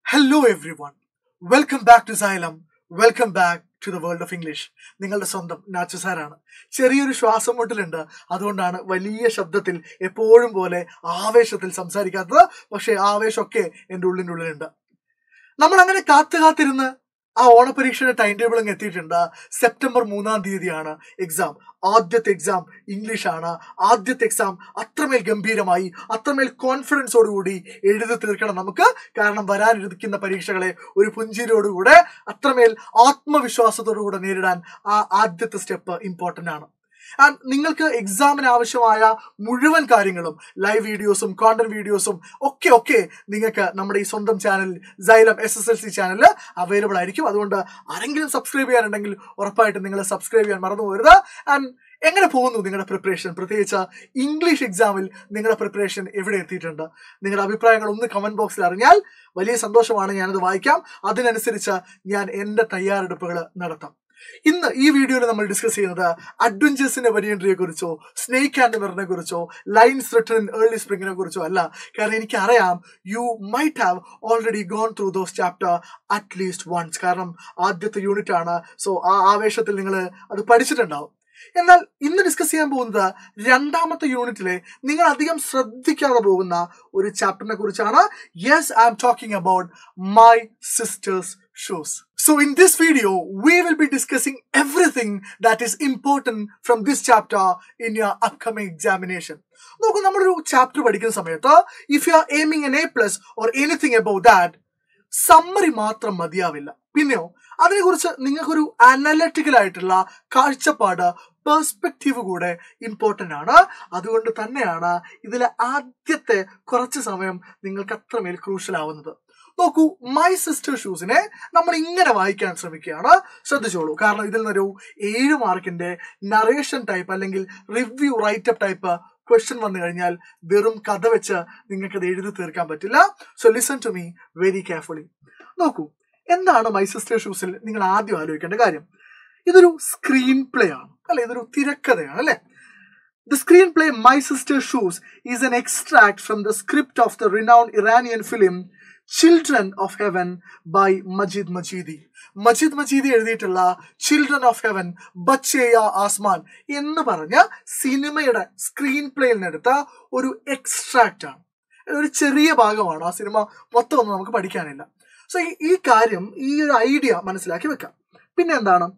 Hello everyone welcome back to Xylem welcome back to the world of English നിങ്ങളുടെ സ്വന്തം നാച്ചു സാറാണ് ചെറിയൊരു ശ്വാസം മുട്ടലുണ്ട് അതുകൊണ്ടാണ് വലിയ ശബ്ദത്തിൽ എപ്പോഴും പോലെ ആവേശത്തിൽ സംസാരിക്കാത്തത് പക്ഷേ ആവേശമൊക്കെ എൻ്റെ ഉള്ളിൻ്റെ ഉള്ളിലുണ്ട് നമ്മൾ അങ്ങനെ കാത്തു കാത്തിരുന്ന് ആ ഓണപരീക്ഷയുടെ ടൈം ടേബിൾ അങ്ങ് എത്തിയിട്ടുണ്ട് സെപ്റ്റംബർ മൂന്നാം തീയതിയാണ് എക്സാം ആദ്യത്തെ എക്സാം ഇംഗ്ലീഷ് ആണ് ആദ്യത്തെ എക്സാം അത്രമേൽ ഗംഭീരമായി അത്രമേൽ കോൺഫിഡൻസോടുകൂടി എഴുതി തീർക്കണം നമുക്ക് കാരണം വരാനിരിക്കുന്ന പരീക്ഷകളെ ഒരു പുഞ്ചിരിയോടുകൂടെ അത്രമേൽ ആത്മവിശ്വാസത്തോടുകൂടെ നേരിടാൻ ആ ആദ്യത്തെ സ്റ്റെപ്പ് ഇമ്പോർട്ടൻ്റ് ആണ് ആൻഡ് നിങ്ങൾക്ക് എക്സാമിന് ആവശ്യമായ മുഴുവൻ കാര്യങ്ങളും ലൈവ് വീഡിയോസും കോണ്ടന്റ് വീഡിയോസും ഒക്കെ ഒക്കെ നിങ്ങൾക്ക് നമ്മുടെ ഈ സ്വന്തം channel Xylem S S L C ചാനലിൽ അവൈലബിൾ ആയിരിക്കും അതുകൊണ്ട് ആരെങ്കിലും സബ്സ്ക്രൈബ് ചെയ്യാനുണ്ടെങ്കിൽ ഉറപ്പായിട്ടും നിങ്ങൾ സബ്സ്ക്രൈബ് ചെയ്യാൻ മറന്നു പോകരുത് ആൻഡ് എങ്ങനെ പോകുന്നു നിങ്ങളുടെ പ്രിപ്പറേഷൻ പ്രത്യേകിച്ച് ഇംഗ്ലീഷ് എക്സാമിൽ നിങ്ങളുടെ പ്രിപ്പറേഷൻ എവിടെ എത്തിയിട്ടുണ്ട് നിങ്ങളുടെ അഭിപ്രായങ്ങൾ ഒന്ന് കമന്റ് ബോക്സിൽ അറിഞ്ഞാൽ വലിയ സന്തോഷമാണ് ഞാനത് വായിക്കാം അതിനനുസരിച്ച് ഞാൻ എൻ്റെ തയ്യാറെടുപ്പുകൾ നടത്താം ഇന്ന് ഈ വീഡിയോയിൽ നമ്മൾ ഡിസ്കസ് ചെയ്യുന്നത് അഡ്വഞ്ചേഴ്സിന്റെ വരിയൻട്രിയെ കുറിച്ചോ സ്നേക്ക് ആൻഡ് മിറിനെ കുറിച്ചോ ലൈൻസ് റിട്ടൺ ഏർലി സ്പ്രിങ്ങിനെ കുറിച്ചോ അല്ല കാരണം എനിക്ക് അറിയാം you might have already gone through those chapter at least once കാരണം ആദ്യത്തെ യൂണിറ്റ് ആണ് സോ ആ ആവേശത്തിൽ നിങ്ങൾ അത് പഠിച്ചിട്ടുണ്ടാവും എന്നാൽ ഇന്ന് ഡിസ്കസ് ചെയ്യാൻ പോകുന്നത് രണ്ടാമത്തെ യൂണിറ്റിലെ നിങ്ങൾ അധികം ശ്രദ്ധിക്കാതെ പോകുന്ന ഒരു ചാപ്റ്ററിനെ കുറിച്ചാണ് yes I'm talking about my sisters shows. So in this video, we will be discussing everything that is important from this chapter in your upcoming examination. നോക്കൂ നമ്മളൊരു ചാപ്റ്റർ പഠിക്കുന്ന സമയത്ത് if you are aiming an A plus or anything about that summary മാത്രം മതിയാവില്ല പിന്നെയോ അതിനെക്കുറിച്ച് നിങ്ങൾക്കൊരു അനലറ്റിക്കൽ ആയിട്ടുള്ള കാഴ്ചപ്പാട് പെർസ്പെക്റ്റീവ് കൂടെ ഇമ്പോർട്ടൻ്റ് ആണ് അതുകൊണ്ട് തന്നെയാണ് ഇതിലെ ആദ്യത്തെ കുറച്ച് സമയം നിങ്ങൾക്ക് അത്രമേൽ ക്രൂഷ്യൽ ആവുന്നത് നോക്കൂ മൈ സിസ്റ്റർ ഷൂസിനെ നമ്മൾ ഇങ്ങനെ വായിക്കാൻ ശ്രമിക്കുകയാണ് ശ്രദ്ധിച്ചോളൂ കാരണം ഇതിൽ നിന്നൊരു ഏഴ് മാർക്കിന്റെ നറേഷൻ ടൈപ്പ് അല്ലെങ്കിൽ റിവ്യൂ റൈറ്റപ്പ് ടൈപ്പ് ക്വസ്റ്റ്യൻ വന്നു കഴിഞ്ഞാൽ വെറും കഥ വെച്ച് നിങ്ങൾക്ക് അത് എഴുതി തീർക്കാൻ പറ്റില്ല so listen to me very carefully നോക്കൂ എന്താണ് മൈ സിസ്റ്റർ ഷൂസിൽ നിങ്ങൾ ആദ്യം ആലോചിക്കേണ്ട കാര്യം ഇതൊരു സ്ക്രീൻ പ്ലേ ആണ് അല്ലെ ഇതൊരു തിരക്കഥയാണ് അല്ലെ The screenplay My Sister Shoes is an extract from the script of the renowned Iranian film Children of Heaven by Majid Majidi Majid Majidi എഴുതിയിട്ടുള്ള ചിൽഡ്രൻ ഓഫ് ഹെവൻ ബച്ചേയ ആസ്മാൻ എന്ന് പറഞ്ഞ സിനിമയുടെ സ്ക്രീൻ പ്ലേയിൽ നിന്നെടുത്ത ഒരു എക്സ്ട്രാക്റ്റ് ആണ് ഒരു ചെറിയ ഭാഗമാണ് ആ സിനിമ മൊത്തം ഒന്നും നമുക്ക് പഠിക്കാനില്ല സോ ഈ കാര്യം ഈ ഒരു ഐഡിയ മനസ്സിലാക്കി വെക്കാം പിന്നെ എന്താണ്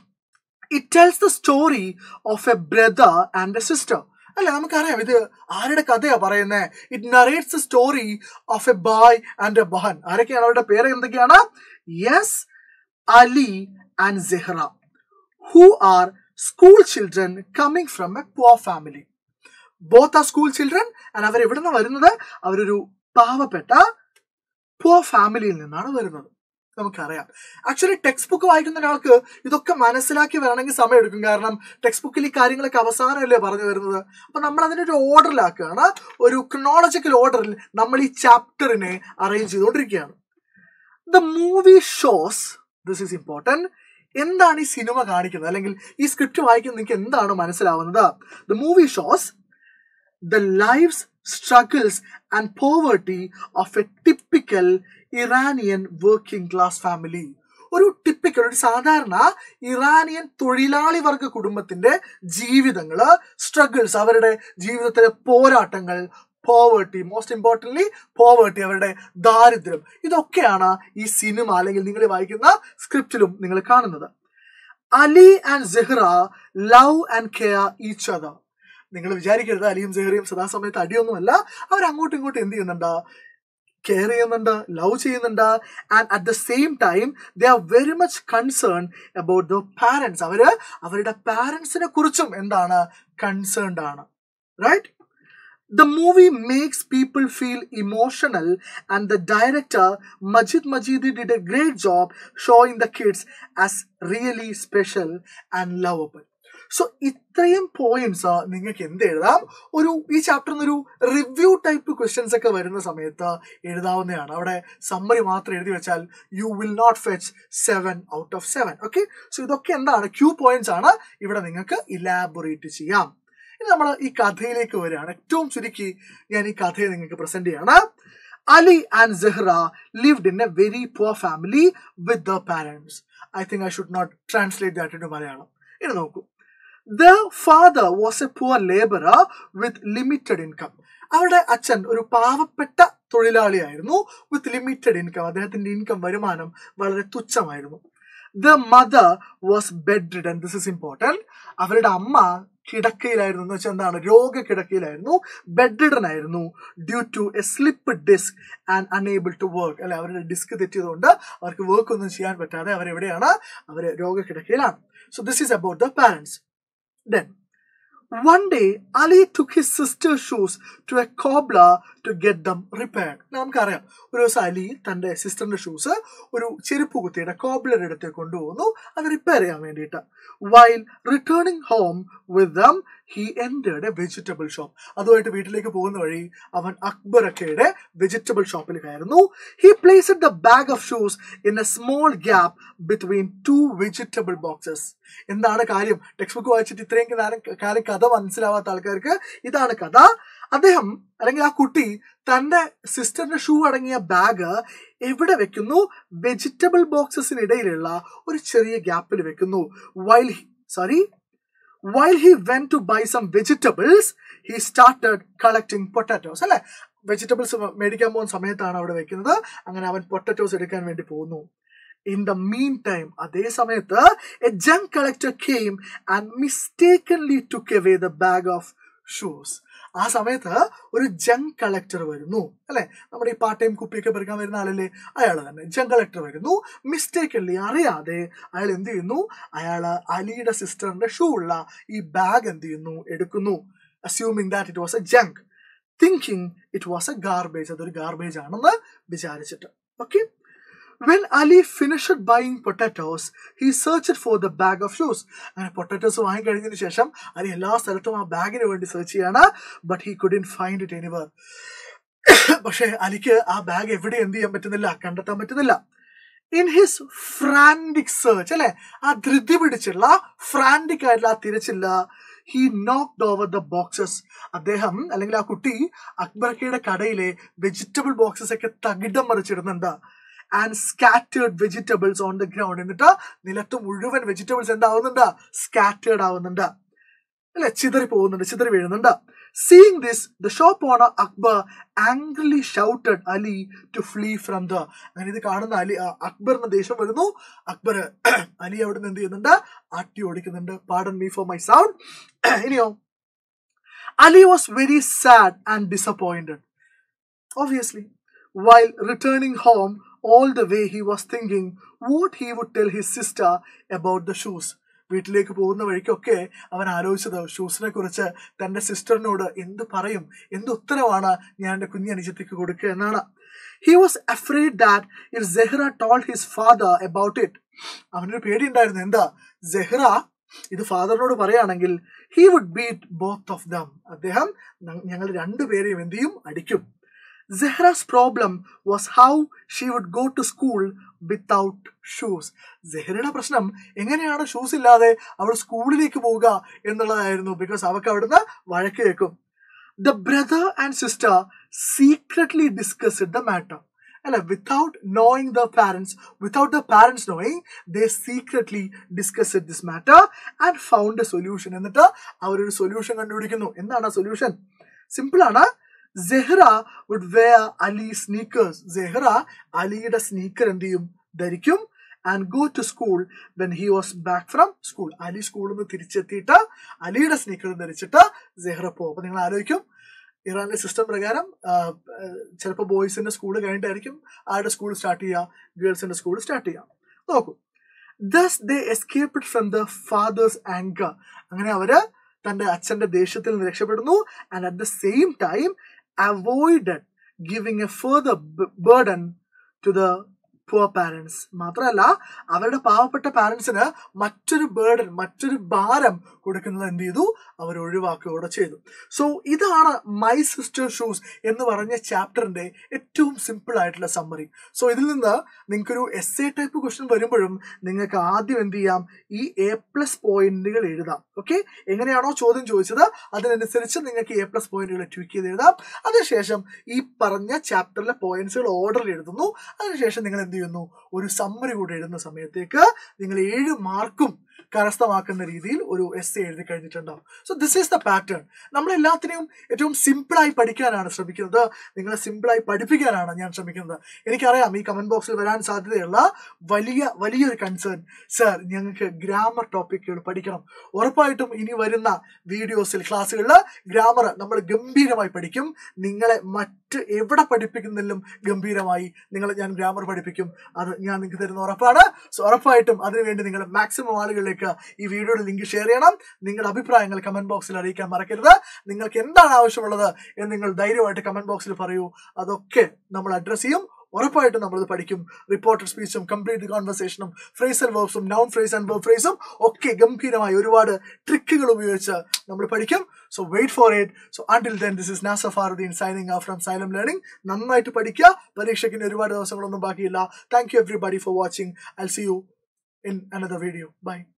it tells the story of a brother and a sister അല്ല നമുക്കറിയാം ഇത് ആരുടെ കഥയാ പറയുന്നത് it narrates story of a bhai and a behen ആരൊക്കെയാണ് അവരുടെ പേര് എന്തൊക്കെയാണ് yes Ali and Zahra who are school children coming from a poor family both are school children and അവർ എവിടെ നിന്നാണ് വരുന്നത് അവരൊരു പാവപ്പെട്ട പുവർ ഫാമിലിയിൽ നിന്നാണ് വരുന്നത് നമുക്കറിയാം ആക്ച്വലി ടെക്സ്റ്റ് ബുക്ക് വായിക്കുന്ന ഒരാൾക്ക് ഇതൊക്കെ മനസ്സിലാക്കി വരണമെങ്കിൽ സമയം എടുക്കും കാരണം ടെക്സ്റ്റ് ബുക്കിൽ ഈ കാര്യങ്ങളൊക്കെ അവസാനമല്ലേ പറഞ്ഞു വരുന്നത് അപ്പൊ നമ്മൾ അതിനൊരു ഓർഡറിലാക്കുകയാണ് ഒരു ക്രോണോളജിക്കൽ ഓർഡറിൽ നമ്മൾ ഈ ചാപ്റ്ററിനെ അറേഞ്ച് ചെയ്തുകൊണ്ടിരിക്കുകയാണ് the movie shows this is important എന്താണ് ഈ സിനിമ കാണിക്കുന്നത് അല്ലെങ്കിൽ ഈ സ്ക്രിപ്റ്റ് വായിക്കുന്ന നിങ്ങൾക്ക് എന്താണ് മനസ്സിലാവുന്നത് the movie shows the life's struggles and poverty of a typical Iranian working class family ഒരു ടിപ്പിക്കൽ ഒരു സാധാരണ ഇറാനിയൻ തൊഴിലാളി വർഗ കുടുംബത്തിന്റെ ജീവിതങ്ങള് സ്ട്രഗിൾസ് അവരുടെ ജീവിതത്തിലെ പോരാട്ടങ്ങൾ പോവേർട്ടി മോസ്റ്റ് ഇമ്പോർട്ടൻ്റ്ലി പോവേർട്ടി അവരുടെ ദാരിദ്ര്യം ഇതൊക്കെയാണ് ഈ സിനിമ അല്ലെങ്കിൽ നിങ്ങൾ വായിക്കുന്ന സ്ക്രിപ്റ്റിലും നിങ്ങൾ കാണുന്നത് Ali and Zahra love and care each other നിങ്ങൾ വിചാരിക്കരുത് അലിയും സെഹ്റയും സദാസമയത്ത് അടിയൊന്നുമല്ല അവർ അങ്ങോട്ടും ഇങ്ങോട്ടും എന്ത് ചെയ്യുന്നുണ്ട് കെയർ ചെയ്യുന്നുണ്ട് ലവ് ചെയ്യുന്നുണ്ട് and at the same time they are very much concern about the parents അവര് അവരുടെ പാരൻസിനെ കുറിച്ചും എന്താണ് കൺസേൺഡ് ആണ് right The movie makes people feel emotional, and the director Majid Majidi did a great job showing the kids as really special and lovable. So ഇത്രയും points നിങ്ങൾക്ക് എന്ത് എഴുതാം ഒരു ഈ ചാപ്റ്ററിൽ ഒരു റിവ്യൂ ടൈപ്പ് ക്വസ്റ്റ്യൻസ് ഒക്കെ വരുന്ന സമയത്ത് എഴുതാവുന്നതാണ് അവിടെ സമ്മറി മാത്രം എഴുതി വെച്ചാൽ you will not fetch seven out of seven okay so ഇതൊക്കെ എന്താണ് ക്യൂ പോയിന്റ്സ് ആണ് ഇവിടെ നിങ്ങൾക്ക് ഇലാബൊറേറ്റ് ചെയ്യാം ഇനി നമ്മൾ ഈ കഥയിലേക്ക് വരികയാണ് ഏറ്റവും ചുരുക്കി ഞാൻ ഈ കഥയെ നിങ്ങൾക്ക് പ്രസന്റ് ചെയ്യാണ് Ali and Zahra lived in a very poor family with their parents. I think I should not translate that into Malayalam. ഇനി നോക്കൂ the father was a poor labourer with limited income അവരുടെ അച്ഛൻ ഒരു പാവപ്പെട്ട തൊഴിലാളിയായിരുന്നു with limited income അദ്ദേഹത്തിന്റെ income വരുമാനം വളരെ തുച്ഛമായിരുന്നു the mother was bedridden this is important അവരുടെ അമ്മ കിടക്കയിലായിരുന്നു എന്ന് വെച്ചാൽ എന്താണ് രോഗകിടക്കയിലായിരുന്നു ബെഡ് റിഡൻ ആയിരുന്നു due to a slip disc and unable to work അല്ലെ അവരുടെ ഡിസ്ക് തെറ്റിയതുകൊണ്ട് അവർക്ക് വർക്ക് ഒന്നും ചെയ്യാൻ പറ്റാതെ അവരെവിടെയാണ് അവർ രോഗകിടക്കയിലാണ് so this is about the parents then One day, Ali took his sister's shoes to a cobbler to get them repaired. നമുക്കറിയാം ഒരു ദിവസം അലി തന്റെ സിസ്റ്ററിന്റെ ഷൂസ് ഒരു ചെരുപ്പ് കുത്തിയുടെ കോബ്ലറുടെ അടുത്തേക്ക് കൊണ്ടുപോകുന്നു അത് റിപ്പയർ ചെയ്യാൻ വേണ്ടിയിട്ട് while returning home with them he entered a vegetable shop അതുമായിട്ട് വീട്ടിലേക്ക് പോകുന്ന വഴി അവൻ അക്ബറക്കയുടെ വെജിറ്റബിൾ ഷോപ്പിൽ കയറുന്നു he placed the bag of shoes in a small gap between two vegetable boxes എന്താണ് കാര്യം ടെക്സ്റ്റ് ബുക്ക് വായിച്ചിട്ട് ഇത്രയും കാലം കാലം കഥ മനസ്സിലാവാത്ത ആൾക്കാർക്ക് ഇതാണ് കഥ അദ്ദേഹം അല്ലെങ്കിൽ ആ കുട്ടി തന്റെ സിസ്റ്ററിന്റെ ഷൂ അടങ്ങിയ ബാഗ് എവിടെ വെക്കുന്നു വെജിറ്റബിൾ ബോക്സസിനിടയിലുള്ള ഒരു ചെറിയ ഗ്യാപ്പിൽ വെക്കുന്നു while sorry while he went to buy some vegetables he started collecting potatoes അല്ലെ വെജിറ്റബിൾസ് മേടിക്കാൻ പോകുന്ന സമയത്താണ് അവിടെ വെക്കുന്നത് അങ്ങനെ അവൻ പൊട്ടറ്റോസ് എടുക്കാൻ വേണ്ടി പോകുന്നു ഇൻ ദ മീൻ ടൈം അതേ സമയത്ത് a junk collector came and mistakenly took away the bag of shoes ആ സമയത്ത് ഒരു ജങ്ക് കളക്ടർ വരുന്നു അല്ലെ നമ്മുടെ ഈ പാർട്ട് ടൈം കുപ്പിയൊക്കെ പെറുക്കാൻ വരുന്ന ആളല്ലേ അയാൾ തന്നെ ജങ്ക് കളക്ടർ വരുന്നു മിസ്റ്റേക്കൻലി അറിയാതെ അയാൾ എന്ത് ചെയ്യുന്നു അയാൾ അലിയുടെ സിസ്റ്ററിന്റെ ഷൂ ഉള്ള ഈ ബാഗ് എന്ത് ചെയ്യുന്നു എടുക്കുന്നു assuming that it was a junk thinking it was a garbage അതൊരു ഗാർബേജ് ആണെന്ന് വിചാരിച്ചിട്ട് okay when Ali finished buying potatoes he search for the bag of shoes അങ്ങനെ പൊട്ടാറ്റോസ് വാങ്ങിക്കഴിഞ്ഞതിന് ശേഷം അലി എല്ലാ സ്ഥലത്തും ആ ബാഗിന് വേണ്ടി സെർച്ച് ചെയ്യാണ് but he couldn't find it anywhere പക്ഷേ അലിക്ക് ആ ബാഗ് എവിടെ എന്ത് ചെയ്യാൻ പറ്റുന്നില്ല കണ്ടെത്താൻ പറ്റുന്നില്ല ഇൻ ഹിസ് ഫ്രാൻഡിക് സെർച്ച് അല്ലെ ആ ധൃതി പിടിച്ചുള്ള ഫ്രാൻഡിക് ആയിട്ടുള്ള ആ തിരച്ചില്ല he knocked over the boxes അദ്ദേഹം അല്ലെങ്കിൽ ആ കുട്ടി അക്ബർക്കയുടെ കടയിലെ വെജിറ്റബിൾ ബോക്സസ് ഒക്കെ തകിടം മറിച്ചിടുന്നുണ്ട് and scattered vegetables on the ground എന്നിട്ട് നിലത്ത് മുഴുവൻ വെജിറ്റബിൾസ് എന്താവുന്നുണ്ട് സ്കാറ്റേർഡ് ആവുന്നുണ്ട് അല്ലെ ചിതറി പോകുന്നുണ്ട് ചിതറി വീഴുന്നുണ്ട് seeing this the shop owner Akbar angrily shouted Ali to flee from the അങ്ങനെ ഇത് കാണുന്ന അലി അക്ബറിന് ദേഷ്യം വരുന്നു അക്ബർ അലി അവിടെ നിന്ന് എന്ത് ചെയ്യുന്നുണ്ട് ആട്ടി ഓടിക്കുന്നുണ്ട് pardon me for my sound ഇനിയോ Ali was very sad and disappointed obviously while returning home all the way he was thinking what he would tell his sister about the shoes വീട്ടിലേക്ക് പോകുന്ന വഴിക്കൊക്കെ അവൻ ആലോചിച്ചത് ഷൂസിനെ കുറിച്ച് തന്റെ സിസ്റ്ററിനോട് എന്ത് പറയും എന്ത് ഉത്തരവാണ് ഞാൻ എൻ്റെ കുഞ്ഞനുജത്തിക്ക് കൊടുക്കുക എന്നാണ് he was afraid that if Zahra told his father about it അവനൊരു പേടിയുണ്ടായിരുന്നു എന്താ സെഹ്റ ഇത് ഫാദറിനോട് പറയുകയാണെങ്കിൽ he would beat both of them അദ്ദേഹം ഞങ്ങൾ രണ്ടുപേരെയും എന്ത് ചെയ്യും അടിക്കും Zahra's problem was how she would go to school without shoes സെഹ്റയുടെ പ്രശ്നം എങ്ങനെയാണ് ഷൂസ് ഇല്ലാതെ അവൾ സ്കൂളിലേക്ക് പോവുക എന്നുള്ളതായിരുന്നു ബിക്കോസ് അവൾക്ക് അവിടുന്ന് വഴക്ക് കേൾക്കും the brother and sister secretly discuss the matter അല്ല without knowing the parents without the parents knowing they secretly discuss this matter and found a solution എന്നിട്ട് അവരൊരു സൊല്യൂഷൻ കണ്ടുപിടിക്കുന്നു എന്താണ് ആ സൊല്യൂഷൻ സിമ്പിൾ ആണ് Zahra would wear Ali sneakers സെഹ്റ അലിയുടെ sneaker എന്ത് ചെയ്യും ധരിക്കും and go to school when he was back from school Ali സ്കൂളിൽ നിന്ന് തിരിച്ചെത്തിയിട്ട് അലിയുടെ സ്നീക്കർ ധരിച്ചിട്ട് സെഹ്റ പോകും അപ്പൊ നിങ്ങൾ ആലോചിക്കും ഇറാന്റെ സിസ്റ്റം പ്രകാരം ചിലപ്പോൾ ബോയ്സിന്റെ സ്കൂൾ കഴിഞ്ഞിട്ടായിരിക്കും ആരുടെ സ്കൂൾ സ്റ്റാർട്ട് ചെയ്യുക ഗേൾസിന്റെ സ്കൂൾ സ്റ്റാർട്ട് ചെയ്യാം നോക്കൂ thus they escaped from the father's anger അങ്ങനെ അവര് തന്റെ അച്ഛന്റെ ദേഷ്യത്തിൽ നിന്ന് രക്ഷപ്പെടുന്നു and at the same time avoided giving a further burden to the poor parents മാത്രമല്ല അവരുടെ പാവപ്പെട്ട പാരൻസിന് മറ്റൊരു ബേർഡൻ മറ്റൊരു ഭാരം കൊടുക്കുന്നത് എന്ത് ചെയ്തു അവർ ഒഴിവാക്കുകയോടെ ചെയ്തു സോ ഇതാണ് മൈ സിസ്റ്റർ ഷൂസ് എന്ന് പറഞ്ഞ ചാപ്റ്ററിന്റെ ഏറ്റവും സിമ്പിൾ ആയിട്ടുള്ള സമ്മറി സോ ഇതിൽ നിന്ന് നിങ്ങൾക്കൊരു എസ് എ ടൈപ്പ് ക്വസ്റ്റ്യൻ വരുമ്പോഴും നിങ്ങൾക്ക് ആദ്യം എന്ത് ചെയ്യാം ഈ എ പ്ലസ് പോയിന്റുകൾ എഴുതാം ഓക്കെ എങ്ങനെയാണോ ചോദ്യം ചോദിച്ചത് അതിനനുസരിച്ച് നിങ്ങൾക്ക് എ പ്ലസ് പോയിന്റുകൾ ട്വീക്ക് ചെയ്ത് എഴുതാം അതിനുശേഷം ഈ പറഞ്ഞ ചാപ്റ്ററിലെ പോയിന്റ്സുകൾ ഓർഡറിൽ എഴുതുന്നു അതിനുശേഷം നിങ്ങൾ എന്ത് ചെയ്യുന്നു ഒരു സമ്മറി കൂടെ എഴുതുന്ന സമയത്തേക്ക് നിങ്ങൾ ഏഴ് മാർക്കും കരസ്ഥമാക്കുന്ന രീതിയിൽ ഒരു എസ് എഴുതി കഴിഞ്ഞിട്ടുണ്ടാവും so this is the pattern നമ്മളെല്ലാത്തിനെയും ഏറ്റവും സിമ്പിളായി പഠിക്കാനാണ് ശ്രമിക്കുന്നത് നിങ്ങളെ സിമ്പിളായി പഠിപ്പിക്കാനാണ് ഞാൻ ശ്രമിക്കുന്നത് എനിക്കറിയാം ഈ കമന്റ് ബോക്സിൽ വരാൻ സാധ്യതയുള്ള വലിയ വലിയൊരു കൺസേൺ സർ ഞങ്ങൾക്ക് ഗ്രാമർ ടോപ്പിക്കുകൾ പഠിക്കണം ഉറപ്പായിട്ടും ഇനി വരുന്ന വീഡിയോസിൽ ക്ലാസ്സുകളിൽ ഗ്രാമർ നമ്മൾ ഗംഭീരമായി പഠിക്കും നിങ്ങളെ മറ്റ് എവിടെ പഠിപ്പിക്കുന്നിലും ഗംഭീരമായി നിങ്ങളെ ഞാൻ ഗ്രാമർ പഠിപ്പിക്കും അത് ഞാൻ നിങ്ങൾക്ക് തരുന്ന ഉറപ്പാണ് സോ ഉറപ്പായിട്ടും അതിനുവേണ്ടി നിങ്ങൾ മാക്സിമം ആളുകളിലേക്ക് ഈ വീഡിയോയുടെ ലിങ്ക് ഷെയർ ചെയ്യണം നിങ്ങളുടെ അഭിപ്രായങ്ങൾ കമന്റ് ബോക്സിൽ അറിയിക്കാൻ മറക്കരുത് നിങ്ങൾക്ക് എന്താണ് ആവശ്യമുള്ളത് എന്ന് നിങ്ങൾ ധൈര്യമായിട്ട് കമന്റ് ബോക്സിൽ പറയൂ അതൊക്കെ നമ്മൾ അഡ്രസ് ചെയ്യും ഉറപ്പായിട്ടും നമ്മളത് പഠിക്കും റിപ്പോർട്ടഡ് സ്പീച്ചും കംപ്ലീറ്റ് കോൺവെർസേഷനും ഫ്രേസൽ വേർബ്സും നൗൺ ഫ്രേസ് ആൻഡ് വേർബ് ഫ്രേസും ഒക്കെ ഗംഭീരമായി ഒരുപാട് ട്രിക്കുകൾ ഉപയോഗിച്ച് നമ്മൾ പഠിക്കും so wait for it so until then this is Nasa Faruddeen signing ah from Xylem learning നന്നായിട്ട് പഠിക്കുക പരീക്ഷയ്ക്ക് ഇനി ഒരുപാട് ദിവസങ്ങളൊന്നും ബാക്കിയില്ല thank you everybody for watching I see you in another video by